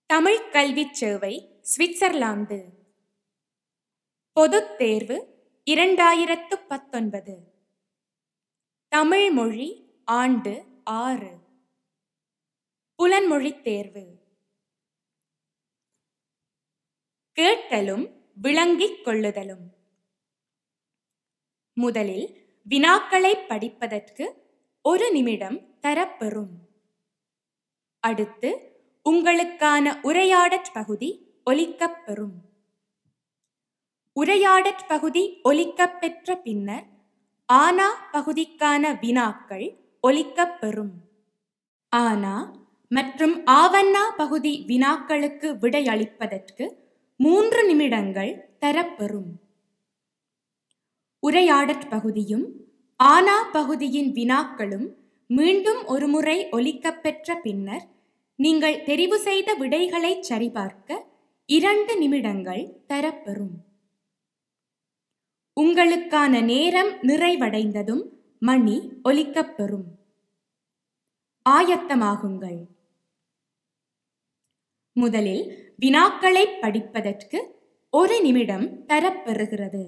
தமிழ் கல்விச் சேவை சுவிட்சர்லாந்து பொதுத் தேர்வு இரண்டாயிரத்து பத்தொன்பது தமிழ் மொழி ஆண்டு ஆறு புலன்மொழித் தேர்வு கேட்டலும் விளங்கிக் கொள்ளுதலும் முதலில் வினாக்களை படிப்பதற்கு ஒரு நிமிடம் தரப்பெறும் அடுத்து உங்களுக்கான உரையாடற் பகுதி ஒலிக்கப்பெறும் உரையாடற் பகுதி ஒலிக்கப்பெற்ற பின்னர் ஆனா பகுதிக்கான வினாக்கள் ஒலிக்கப்பெறும் ஆனா மற்றும் ஆவண்ணா பகுதி வினாக்களுக்கு விடையளிப்பதற்கு மூன்று நிமிடங்கள் தரப்பெறும் உரையாடற் பகுதியும் ஆனா பகுதியின் வினாக்களும் மீண்டும் ஒருமுறை ஒலிக்கப்பெற்ற பின்னர் நீங்கள் தெரிவு செய்த விடைகளை சரிபார்க்க இரண்டு நிமிடங்கள் தரப்பெறும் உங்களுக்கான நேரம் நிறைவடைந்ததும் மணி ஒலிக்கப்பெறும் ஆயத்தமாகுங்கள் முதலில் வினாக்களை படிப்பதற்கு ஒரு நிமிடம் தரப்பெறுகிறது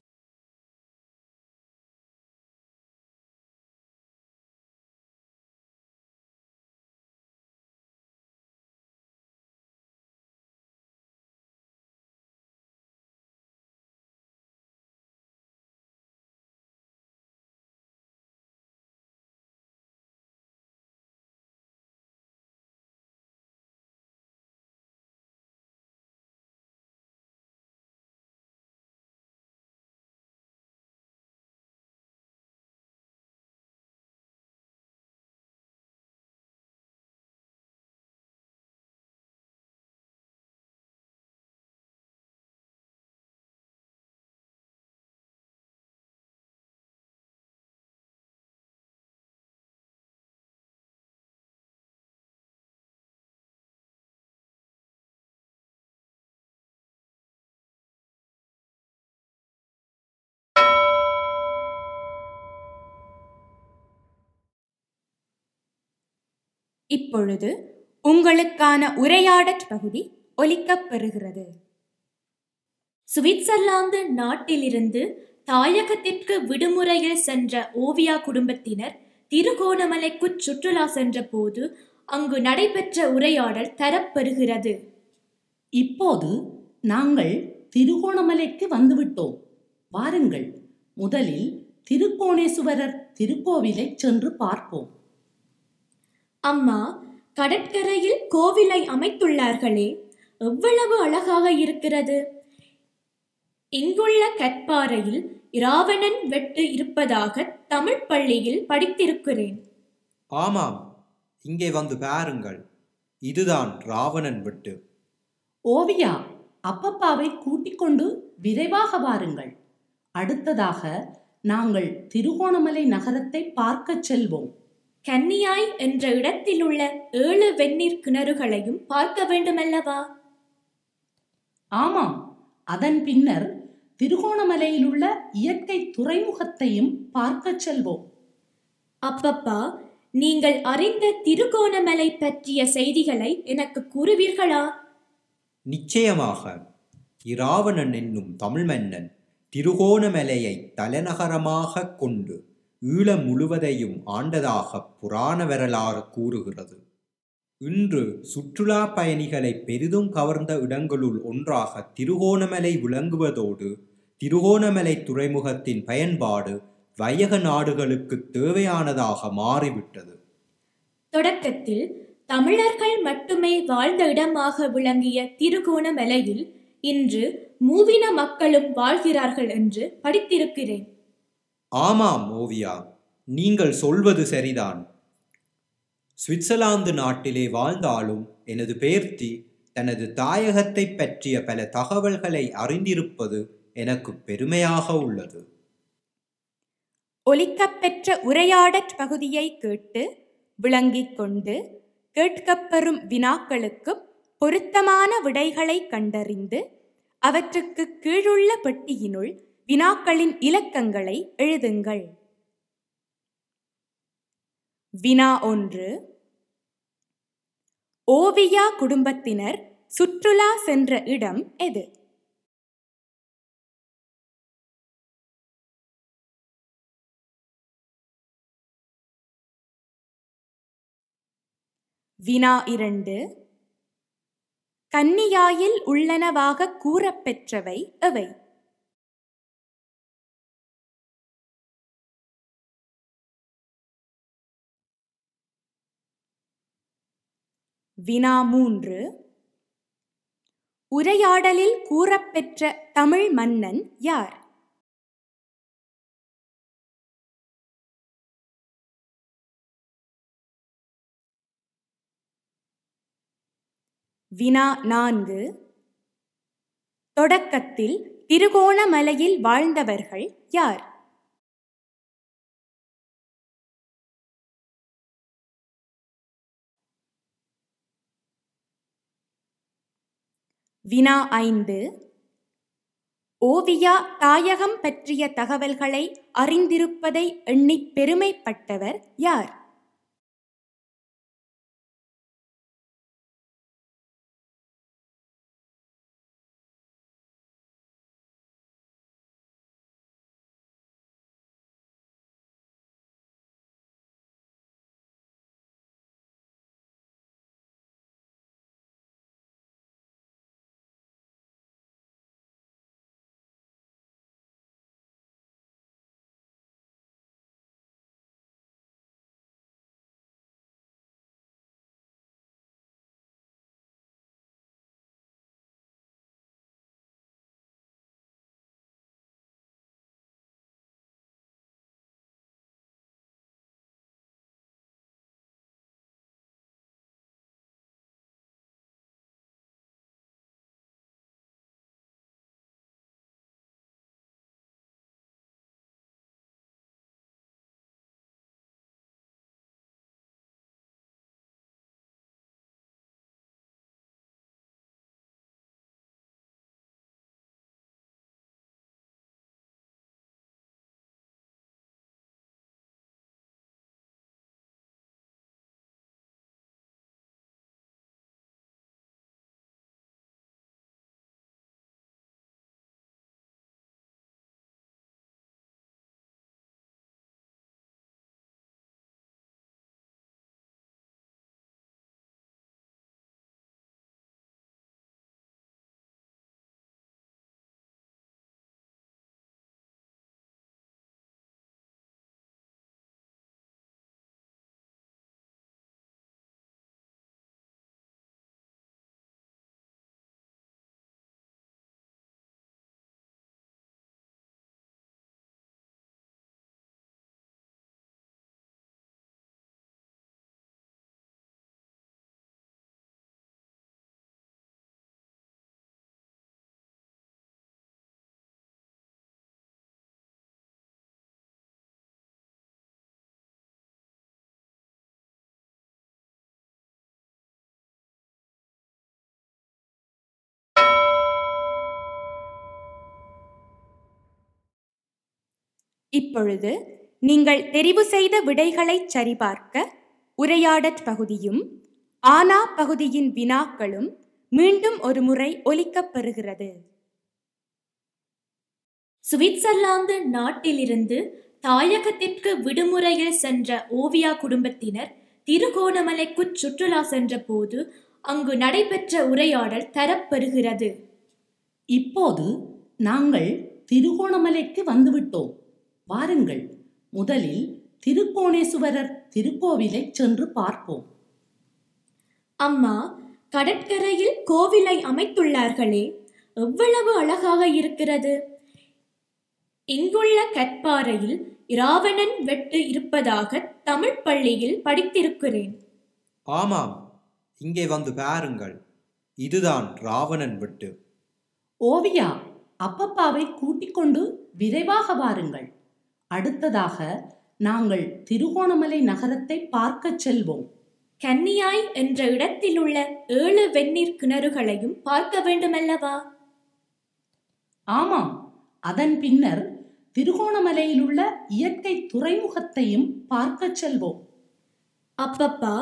இப்பொழுது உங்களுக்கான உரையாடற் பகுதி ஒலிக்கப்பெறுகிறது சுவிட்சர்லாந்து நாட்டிலிருந்து தாயகத்திற்கு விடுமுறையில் சென்ற ஓவியா குடும்பத்தினர் திருகோணமலைக்கு சுற்றுலா சென்றபோது அங்கு நடைபெற்ற உரையாடல் தரப்பெறுகிறது இப்போது நாங்கள் திருகோணமலைக்கு வந்துவிட்டோம் வாருங்கள் முதலில் திருக்கோணேசுவரர் திருக்கோவிலை சென்று பார்ப்போம் அம்மா கடற்கரையில் கோவிலை அமைத்துள்ளார்களே எவ்வளவு அழகாக இருக்கிறது இங்குள்ள கற்பாறையில் இராவணன் வெட்டு இருப்பதாக தமிழ் பள்ளியில் படித்திருக்கிறேன் ஆமாம் இங்கே வந்து பாருங்கள் இதுதான் ராவணன் வெட்டு ஓவியா அப்பப்பாவை கூட்டிக் கொண்டு விரைவாக வாருங்கள் அடுத்ததாக நாங்கள் திருகோணமலை நகரத்தை பார்க்கச் செல்வோம் கன்னியாய் என்ற இடத்திலுள்ள ஏழு வெந்நீர் கிணறுகளையும் பார்க்க வேண்டுமல்லவா ஆமாம் அதன் பின்னர் திருகோணமலையிலுள்ள இயற்கை துறைமுகத்தையும் பார்க்கச் செல்வோம் அப்பப்பா நீங்கள் அறிந்த திருகோணமலை பற்றிய செய்திகளை எனக்கு கூறுவீர்களா நிச்சயமாக இராவணன் என்னும் தமிழ் மன்னன் திருகோணமலையை தலைநகரமாக கொண்டு ஈழம் முழுவதையும் ஆண்டதாக புராண வரலாறு கூறுகிறது இன்று சுற்றுலா பயணிகளை பெரிதும் கவர்ந்த இடங்களுள் ஒன்றாக திருகோணமலை விளங்குவதோடு திருகோணமலை துறைமுகத்தின் பயன்பாடு வையக நாடுகளுக்கு தேவையானதாக மாறிவிட்டது தொடக்கத்தில் தமிழர்கள் மட்டுமே வாழ்ந்த இடமாக விளங்கிய திருகோணமலையில் இன்று மூவின மக்களும் வாழ்கிறார்கள் என்று படித்திருக்கிறேன் ஆமாம் ஓவியா நீங்கள் சொல்வது சரிதான் சுவிட்சர்லாந்து நாட்டிலே வாழ்ந்தாலும் எனது பேர்த்தி தனது தாயகத்தை பற்றிய பல தகவல்களை அறிந்திருப்பது எனக்கு பெருமையாக உள்ளது ஒலிக்கப்பெற்ற உரையாடற் பகுதியை கேட்டு விளங்கிக் கொண்டு கேட்கப்பெறும் வினாக்களுக்கு பொருத்தமான விடைகளை கண்டறிந்து அவற்றுக்கு கீழுள்ள பெட்டியினுள் வினாக்களின் இலக்கங்களை எழுதுங்கள் வினா ஒன்று ஓவியா குடும்பத்தினர் சுற்றுலா சென்ற இடம் எது வினா இரண்டு கன்னியாயில் உள்ளனவாக கூறப்பெற்றவை எவை வினா மூன்று உரையாடலில் கூறப்பெற்ற தமிழ் மன்னன் யார் வினா நான்கு தொடக்கத்தில் திருகோணமலையில் வாழ்ந்தவர்கள் யார் வினா ஐந்து ஓவியா தாயகம் பற்றிய தகவல்களை அறிந்திருப்பதை எண்ணிப் பெருமைப்பட்டவர் யார் இப்பொழுது நீங்கள் தெரிவு செய்த விடைகளைச் சரிபார்க்க உரையாடற் பகுதியும் ஆனா பகுதியின் வினாக்களும் மீண்டும் ஒரு முறை ஒலிக்கப் பெறுகிறது சுவிட்சர்லாந்து நாட்டிலிருந்து தாயகத்திற்கு விடுமுறையில் சென்ற ஓவியா குடும்பத்தினர் திருகோணமலைக்கு சுற்றுலா சென்றபோது அங்கு நடைபெற்ற உரையாடல் தரப்பெறுகிறது இப்போது நாங்கள் திருகோணமலைக்கு வந்துவிட்டோம் வாருங்கள் முதலில் திருக்கோணேசுவரர் திருக்கோவிலை சென்று பார்ப்போம் அம்மா கடற்கரையில் கோவிலை அமைத்துள்ளார்களே எவ்வளவு அழகாக இருக்கிறது இங்குள்ள கற்பாறையில் இராவணன் வெட்டு இருப்பதாக தமிழ் பள்ளியில் படித்திருக்கிறேன் ஆமாம் இங்கே வந்து பாருங்கள் இதுதான் ராவணன் வெட்டு ஓவியா அப்பப்பாவை கூட்டிக் கொண்டு விரைவாக வாருங்கள் அடுத்ததாக நாங்கள் திருகோணமலை நகரத்தை பார்க்கச் செல்வோம் கன்னியாய் என்ற இடத்தில் உள்ள ஏழு வெந்நீர் கிணறுகளையும் பார்க்க வேண்டுமல்லவா ஆமாம் அதன் பின்னர் திருகோணமலையில் உள்ள இயற்கை துறைமுகத்தையும் பார்க்கச் செல்வோம் அப்பப்பா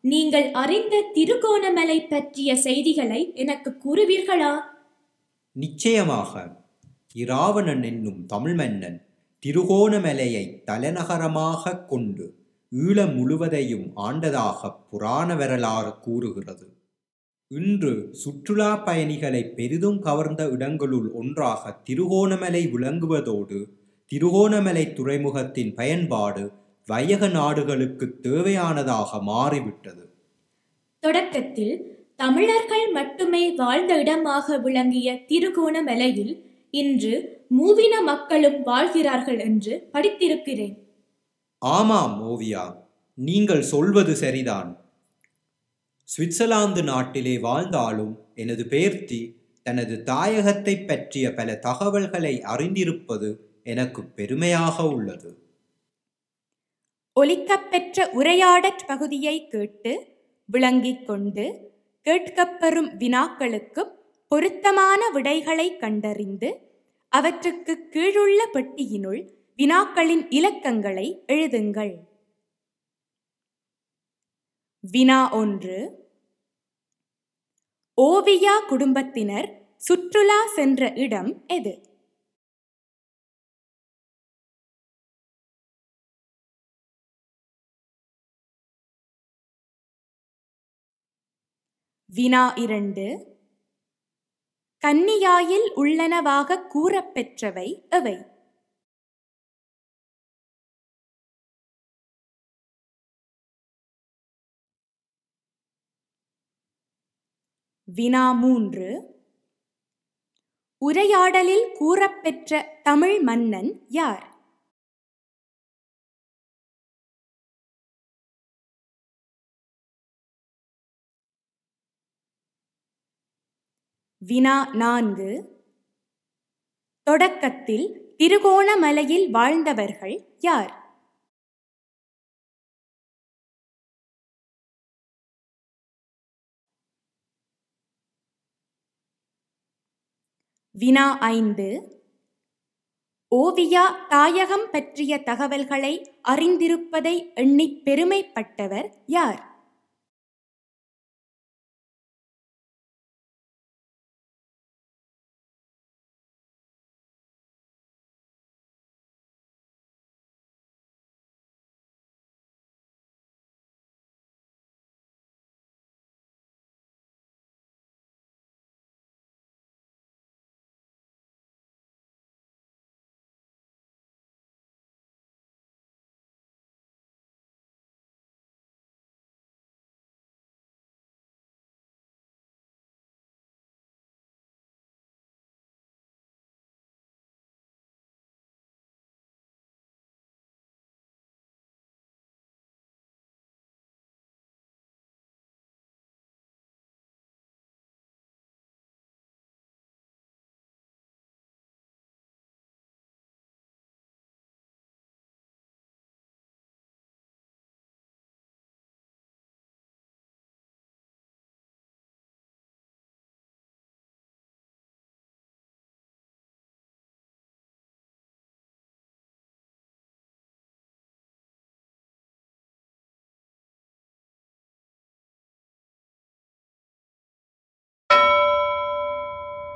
நீங்கள் அறிந்த திருகோணமலை பற்றிய செய்திகளை எனக்கு கூறுவீர்களா நிச்சயமாக இராவணன் என்னும் தமிழ் மன்னன் திருகோணமலையை தலைநகரமாகக் கொண்டு ஈழம் முழுவதையும் ஆண்டதாக புராண வரலாறு கூறுகிறது இன்று சுற்றுலா பயணிகளை பெரிதும் கவர்ந்த இடங்களுள் ஒன்றாக திருகோணமலை விளங்குவதோடு திருகோணமலை துறைமுகத்தின் பயன்பாடு வையக நாடுகளுக்கு தேவையானதாக மாறிவிட்டது தொடக்கத்தில் தமிழர்கள் மட்டுமே வாழ்ந்த இடமாக விளங்கிய திருகோணமலையில் இன்று மூவின மக்களும் வாழ்கிறார்கள் என்று படித்திருக்கிறேன் ஆமாம் ஓவியா நீங்கள் சொல்வது சரிதான் சுவிட்சர்லாந்து நாட்டிலே வாழ்ந்தாலும் எனது பேர்த்தி தனது தாயகத்தை பற்றிய பல தகவல்களை அறிந்திருப்பது எனக்கு பெருமையாக உள்ளது ஒலிக்கப்பெற்ற உரையாடற் பகுதியை கேட்டு விளங்கிக் கொண்டு கேட்கப்பெறும் வினாக்களுக்கு பொருத்தமான விடைகளை கண்டறிந்து அவற்றுக்கு கீழுள்ள பெட்டியினுள் வினாக்களின் இலக்கங்களை எழுதுங்கள் வினா ஒன்று ஓவியா குடும்பத்தினர் சுற்றுலா சென்ற இடம் எது வினா இரண்டு கன்னியாயில் உள்ளனவாக கூறப்பெற்றவை எவை வினா மூன்று உரையாடலில் கூறப்பெற்ற தமிழ் மன்னன் யார் வினா நான்கு தொடக்கத்தில் திருகோணமலையில் வாழ்ந்தவர்கள் யார் வினா ஐந்து ஓவியா தாயகம் பற்றிய தகவல்களை அறிந்திருப்பதை எண்ணிப் பெருமைப்பட்டவர் யார்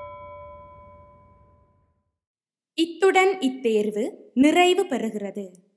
இத்துடன் இத்தேர்வு நிறைவு பெறுகிறது